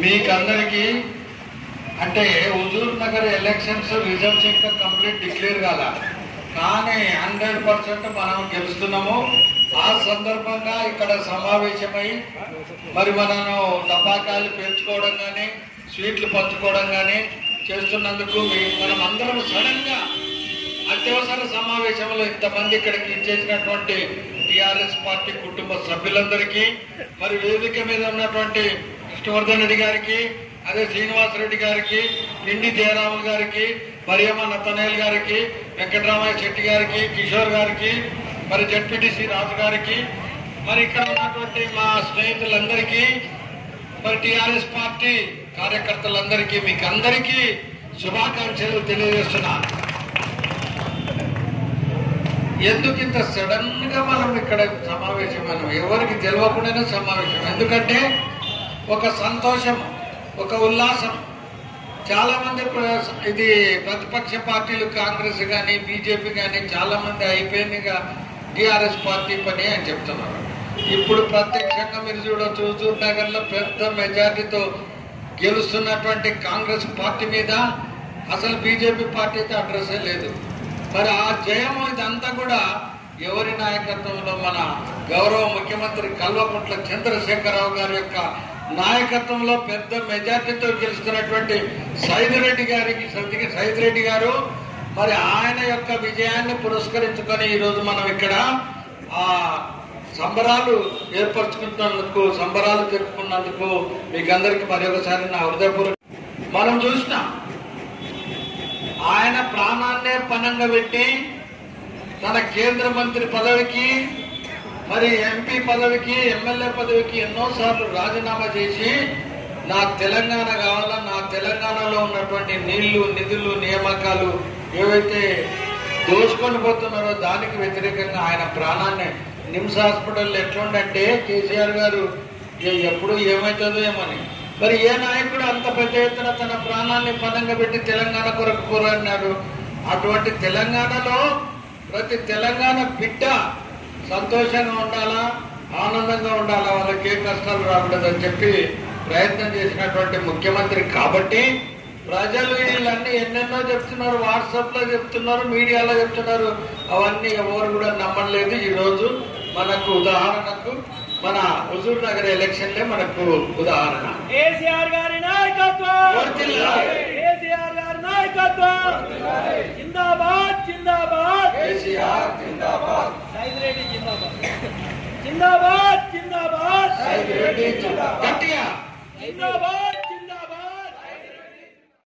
మీకందరికీ అంటే Huzurnagar elections results ఇంకా కంప్లీట్ డిక్లేర్ కాల కానీ హండ్రెడ్ పర్సెంట్ మనం గెలుస్తున్నాము ఆ సందర్భంగా ఇక్కడ సమావేశమై మరి మనను టపాకాయలు పేర్చుకోవడం కానీ స్వీట్లు పంచుకోవడం కానీ చేస్తున్నందుకు మీ- మనం అందరం సడన్ గా అత్యవసర సమావేశంలో ఇంతమంది ఇక్కడికి చేసినటువంటి టిఆర్ఎస్ పార్టీ కుటుంబ సభ్యులందరికీ మరి వేదిక మీద ఉన్నటువంటి కృష్ణవర్ధన్ రెడ్డి గారికి అదే శ్రీనివాస్ రెడ్డి గారికి నిండి జయరాములు గారికి మరియమ్మ నతనేల్ గారికి వెంకటరామయ్య శెట్టి గారికి కిషోర్ గారికి మరి జడ్పీటీసీ రాజు గారికి మరి ఇక్కడ ఉన్నటువంటి మా స్నేహితులందరికీ మరి టిఆర్ఎస్ పార్టీ కార్యకర్తలందరికీ మీకు అందరికీ శుభాకాంక్షలు తెలియజేస్తున్నాను ఎందుకు ఇంత సడన్ గా మనం ఇక్కడ సమావేశమైన ఎవరికి తెలియకుండానే సమావేశం ఎందుకంటే ఒక సంతోషం ఒక ఉల్లాసం చాలా మంది ప్ర- ఇది ప్రతిపక్ష పార్టీలు కాంగ్రెస్ కానీ బీజేపీ కానీ చాలా మంది అయిపోయిందిగా టిఆర్ఎస్ పార్టీ పని అని చెప్తున్నారు ఇప్పుడు ప్రత్యక్షంగా మీరు చూడొచ్చు హుజూర్ నగర్ లో పెద్ద మెజార్టీతో గెలుస్తున్నటువంటి కాంగ్రెస్ పార్టీ మీద అసలు బీజేపీ పార్టీ అయితే అడ్రస్సే లేదు మరి ఆ జయం ఇదంతా కూడా ఎవరి నాయకత్వంలో మన గౌరవ ముఖ్యమంత్రి కల్వకుంట్ల చంద్రశేఖరరావు గారి యొక్క నాయకత్వంలో పెద్ద మెజార్టీతో గెలుస్తున్నటువంటి సైదిరెడ్డి గారికి సైది- సైదిరెడ్డి గారు మరి ఆయన యొక్క విజయాన్ని పురస్కరించుకొని ఈ రోజు మనం ఇక్కడ ఆ సంబరాలు ఏర్పరచుకున్నందుకు సంబరాలు జరుపుకున్నందుకు మీకు అందరికి మరి ఒకసారి నా హృదయపూర్వక మనం చూసినాం ఆయన ప్రాణాన్నే పనంగా పెట్టి తన కేంద్ర మంత్రి పదవికి మరి ఎంపీ పదవికి ఎమ్మెల్యే పదవికి ఎన్నోసార్లు రాజీనామా చేసి నా తెలంగాణ కావాలా నా తెలంగాణలో ఉన్నటువంటి నీళ్లు నిధులు నియామకాలు ఏవైతే దోచుకొని పోతున్నారో దానికి వ్యతిరేకంగా ఆయన ప్రాణాన్ని నిమ్స్ హాస్పిటల్ ఎట్లుండంటే కేసీఆర్ గారు "ఏ- ఎప్పుడు ఏమవుతుందో ఏమని మరి ఏ నాయకుడు అంత పెద్ద ఎత్తున తన ప్రాణాన్ని పదంగా పెట్టి తెలంగాణ కొరకు కోరన్నాడు అటువంటి తెలంగాణలో ప్రతి తెలంగాణ బిడ్డ సంతోషంగా ఉండాలా ఆనందంగా ఉండాలా వాళ్ళకి ఏ కష్టాలు రాకూడదని చెప్పి ప్రయత్నం చేసినటువంటి ముఖ్యమంత్రి కాబట్టి ప్రజలు వీళ్ళన్నీ ఎన్నెన్నో చెప్తున్నారు వాట్సాప్ లో చెప్తున్నారు మీడియాలో చెప్తున్నారు అవన్నీ ఎవరు కూడా నమ్మలేదు ఈ రోజు మనకు ఉదాహరణకు మన హుజూర్ నగర్ ఎలక్షన్లే మనకు ఉదాహరణ కేసీఆర్ గారి నాయకత్వం వర్ధిల్లాలి. కేసీఆర్ గారి నాయకత్వం జిందాబాద్ జిందాబాద్ కేసీఆర్ సైదిరెడ్డి జిందాబాద్ జిందాబాద్ జిందాబాద్ రెడ్డి గట్టిగా జిందాబాద్